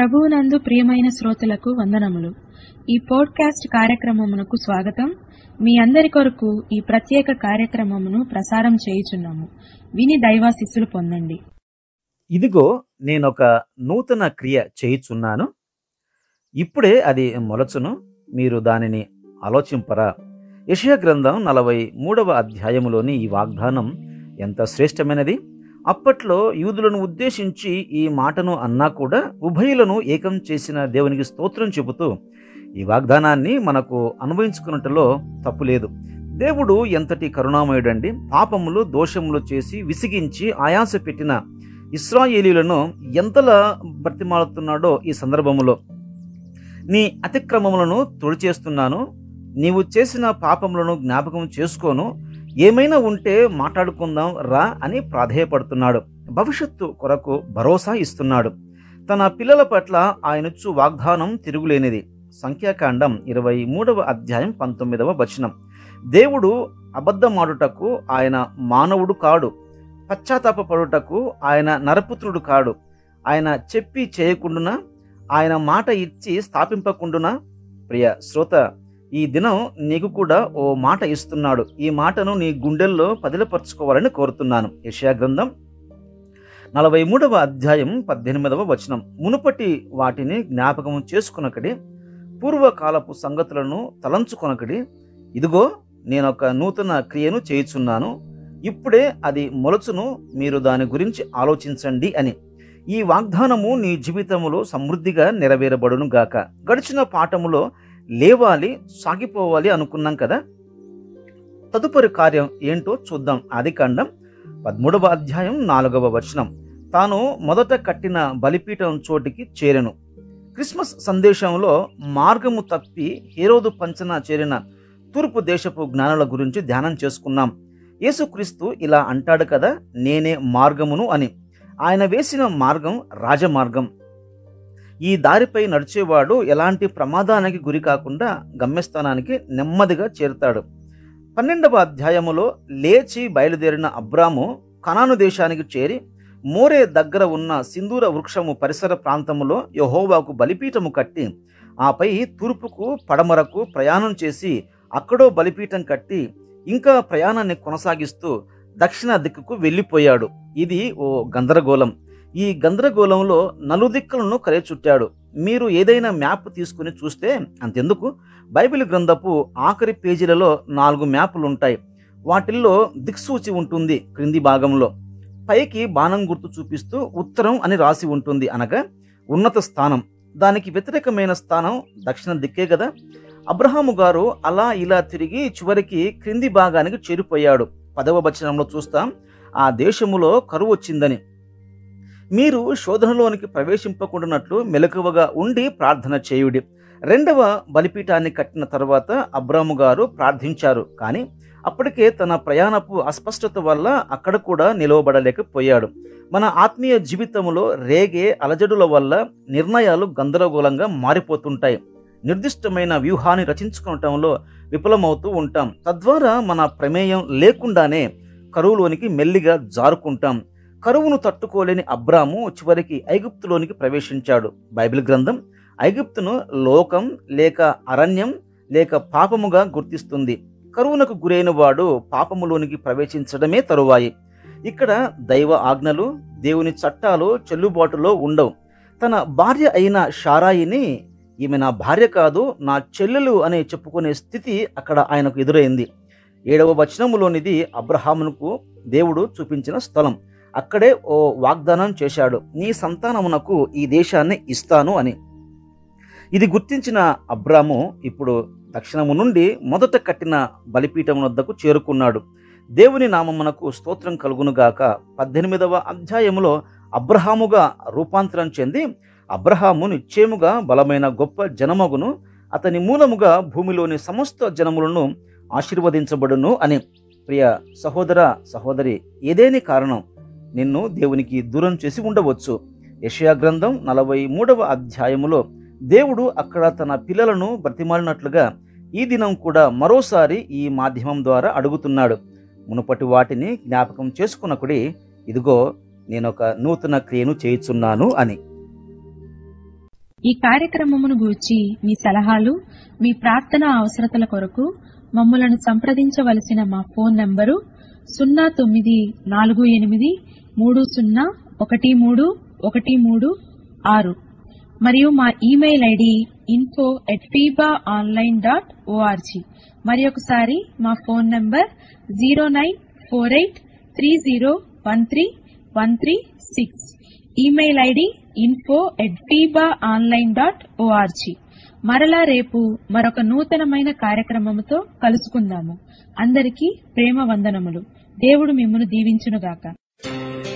ప్రభువునందు ప్రియమైన శ్రోతలకు వందనములు ఈ పోడ్కాస్ట్ కార్యక్రమమునకు స్వాగతం మీ అందరి కొరకు ఈ ప్రత్యేక కార్యక్రమమును ప్రసారం చేయుచున్నాము విని దైవాశిస్సులు పొందండి ఇదిగో నేనొక నూతన క్రియ చేయుచున్నాను ఇప్పుడే అది మొలచును మీరు దానిని ఆలోచింపరా యెషయా గ్రంథం నలభై మూడవ అధ్యాయములోని ఈ వాగ్దానం ఎంత శ్రేష్టమైనది అప్పట్లో యూదులను ఉద్దేశించి ఈ మాటను అన్నా కూడా ఉభయులను ఏకం చేసిన దేవునికి స్తోత్రం చెబుతూ ఈ వాగ్దానాన్ని మనకు అనుభవించుకున్నట్టులో తప్పు లేదు దేవుడు ఎంతటి కరుణామయుడండి పాపములు దోషములు చేసి విసిగించి ఆయాస పెట్టిన ఇస్రాయేలీలను ఎంతలా బ్రతిమాలుతున్నాడో ఈ సందర్భములో నీ అతిక్రమములను తుడిచేస్తున్నాను నీవు చేసిన పాపములను జ్ఞాపకం చేసుకోను ఏమైనా ఉంటే మాట్లాడుకుందాం రా అని ప్రాధేయపడుతున్నాడు భవిష్యత్తు కొరకు భరోసా ఇస్తున్నాడు తన పిల్లల పట్ల ఆయనొచ్చు వాగ్దానం తిరుగులేనిది సంఖ్యాకాండం ఇరవై మూడవ అధ్యాయం పంతొమ్మిదవ వచనం దేవుడు అబద్ధమాడుటకు ఆయన మానవుడు కాడు పశ్చాత్తాపడుటకు ఆయన నరపుత్రుడు కాడు ఆయన చెప్పి చేయకుండునా ఆయన మాట ఇచ్చి స్థాపింపకుండునా ప్రియ శ్రోత ఈ దినం నీకు కూడా ఓ మాట ఇస్తున్నాడు ఈ మాటను నీ గుండెల్లో పదిలపరుచుకోవాలని కోరుతున్నాను యెషయా గ్రంథం నలభై మూడవ అధ్యాయం పద్దెనిమిదవ వచనం మునుపటి వాటిని జ్ఞాపకం చేసుకునకడి పూర్వకాలపు సంగతులను తలంచుకొనకడి ఇదిగో నేను ఒక నూతన క్రియను చేయుచున్నాను ఇప్పుడే అది మొలచును మీరు దాని గురించి ఆలోచించండి అని ఈ వాగ్దానము నీ జీవితంలో సమృద్ధిగా నెరవేరబడును గాక గడిచిన పాఠములో లేవాలి సాగిపోవాలి అనుకున్నాం కదా తదుపరి కార్యం ఏంటో చూద్దాం ఆదికాండం పదమూడవ అధ్యాయం నాలుగవ వచనం తాను మొదట కట్టిన బలిపీఠం చోటికి చేరెను క్రిస్మస్ సందేశంలో మార్గము తప్పి హేరోదు పంచన చేరిన తూర్పు దేశపు జ్ఞానుల గురించి ధ్యానం చేసుకున్నాం యేసుక్రీస్తు ఇలా అంటాడు కదా నేనే మార్గమును అని ఆయన వేసిన మార్గం రాజమార్గం ఈ దారిపై నడిచేవాడు ఎలాంటి ప్రమాదానికి గురి కాకుండా గమ్యస్థానానికి నెమ్మదిగా చేరుతాడు పన్నెండవ అధ్యాయములో లేచి బయలుదేరిన అబ్రాము కనాను దేశానికి చేరి మోరే దగ్గర ఉన్న సింధూర వృక్షము పరిసర ప్రాంతములో యహోవాకు బలిపీఠము కట్టి ఆపై తూర్పుకు పడమరకు ప్రయాణం చేసి అక్కడో బలిపీఠం కట్టి ఇంకా ప్రయాణాన్ని కొనసాగిస్తూ దక్షిణ దిక్కుకు వెళ్ళిపోయాడు ఇది ఓ గందరగోళం ఈ గందరగోళంలో నలుదిక్కులను చుట్టాడు మీరు ఏదైనా మ్యాప్ తీసుకుని చూస్తే అంతెందుకు బైబిల్ గ్రంథపు ఆఖరి పేజీలలో నాలుగు మ్యాపులు ఉంటాయి వాటిల్లో దిక్సూచి ఉంటుంది క్రింది భాగంలో పైకి బాణం గుర్తు చూపిస్తూ ఉత్తరం అని రాసి ఉంటుంది అనగా ఉన్నత స్థానం దానికి వ్యతిరేకమైన స్థానం దక్షిణ దిక్కే కదా అబ్రహాము గారు అలా ఇలా తిరిగి చివరికి క్రింది భాగానికి చేరిపోయాడు పదవ వచనంలో చూస్తాం ఆ దేశములో కరువు వచ్చిందని మీరు శోధనలోనికి ప్రవేశింపకుండానట్లు మెలకువగా ఉండి ప్రార్థన చేయుడి రెండవ బలిపీఠాన్ని కట్టిన తర్వాత అబ్రాము గారు ప్రార్థించారు కానీ అప్పటికే తన ప్రయాణపు అస్పష్టత వల్ల అక్కడ కూడా నిలవబడలేకపోయాడు మన ఆత్మీయ జీవితంలో రేగే అలజడుల వల్ల నిర్ణయాలు గందరగోళంగా మారిపోతుంటాయి నిర్దిష్టమైన వ్యూహాన్ని రచించుకోవటంలో విఫలమవుతూ ఉంటాం తద్వారా మన ప్రమేయం లేకుండానే కరువులోనికి మెల్లిగా జారుకుంటాం కరువును తట్టుకోలేని అబ్రాము చివరికి ఐగుప్తులోనికి ప్రవేశించాడు బైబిల్ గ్రంథం ఐగుప్తును లోకం లేక అరణ్యం లేక పాపముగా గుర్తిస్తుంది కరువునకు గురైన వాడు పాపములోనికి ప్రవేశించడమే తరువాయి ఇక్కడ దైవ ఆజ్ఞలు దేవుని చట్టాలు చెల్లుబాటులో ఉండవు తన భార్య అయిన షారాయిని ఈమె నా భార్య కాదు నా చెల్లెలు అని చెప్పుకునే స్థితి అక్కడ ఆయనకు ఎదురైంది ఏడవ వచనములోనిది అబ్రహామునకు దేవుడు చూపించిన స్థలం అక్కడే ఓ వాగ్దానం చేశాడు నీ సంతానమునకు ఈ దేశాన్ని ఇస్తాను అని ఇది గుర్తించిన అబ్రాము ఇప్పుడు దక్షిణము నుండి మొదట కట్టిన బలిపీఠం వద్దకు చేరుకున్నాడు దేవుని నామమునకు స్తోత్రం కలుగునుగాక పద్దెనిమిదవ అధ్యాయములో అబ్రహాముగా రూపాంతరం చెంది అబ్రహాము నిశ్చయముగా బలమైన గొప్ప జనమగును అతని మూలముగా భూమిలోని సమస్త జనములను ఆశీర్వదించబడును అని ప్రియ సహోదర సహోదరి ఏదేని కారణం నిన్ను దేవునికి దూరం చేసి ఉండవచ్చు యెషయా గ్రంథం నలభై మూడవ అధ్యాయములో దేవుడు అక్కడ తన పిల్లలను బ్రతిమాలినట్లుగా ఈ దినం కూడా మరోసారి ఈ మాధ్యమం ద్వారా అడుగుతున్నాడు మునుపటి వాటిని జ్ఞాపకం చేసుకున్నకుడి ఇదిగో నేనొక నూతన క్రియను చేయుచున్నాను అని ఈ కార్యక్రమమును గూర్చి మీ సలహాలు మీ ప్రార్థన అవసరతల కొరకు మమ్మలను సంప్రదించవలసిన మా ఫోన్ నంబరు సున్నా తొమ్మిది నాలుగు ఎనిమిది మూడు సున్నా ఒకటి మూడు ఒకటి మూడు ఆరు మరియు మా email ID info at FIBA online dot ORG మరి ఒకసారి మా phone number zero nine four eight three zero one three one three six email ID info at FIBA online dot ORG మరలా రేపు మరొక నూతనమైన కార్యక్రమముతో కలుసుకుందాము అందరికీ ప్రేమ వందనములు దేవుడు మిమ్మను దీవించునుగాక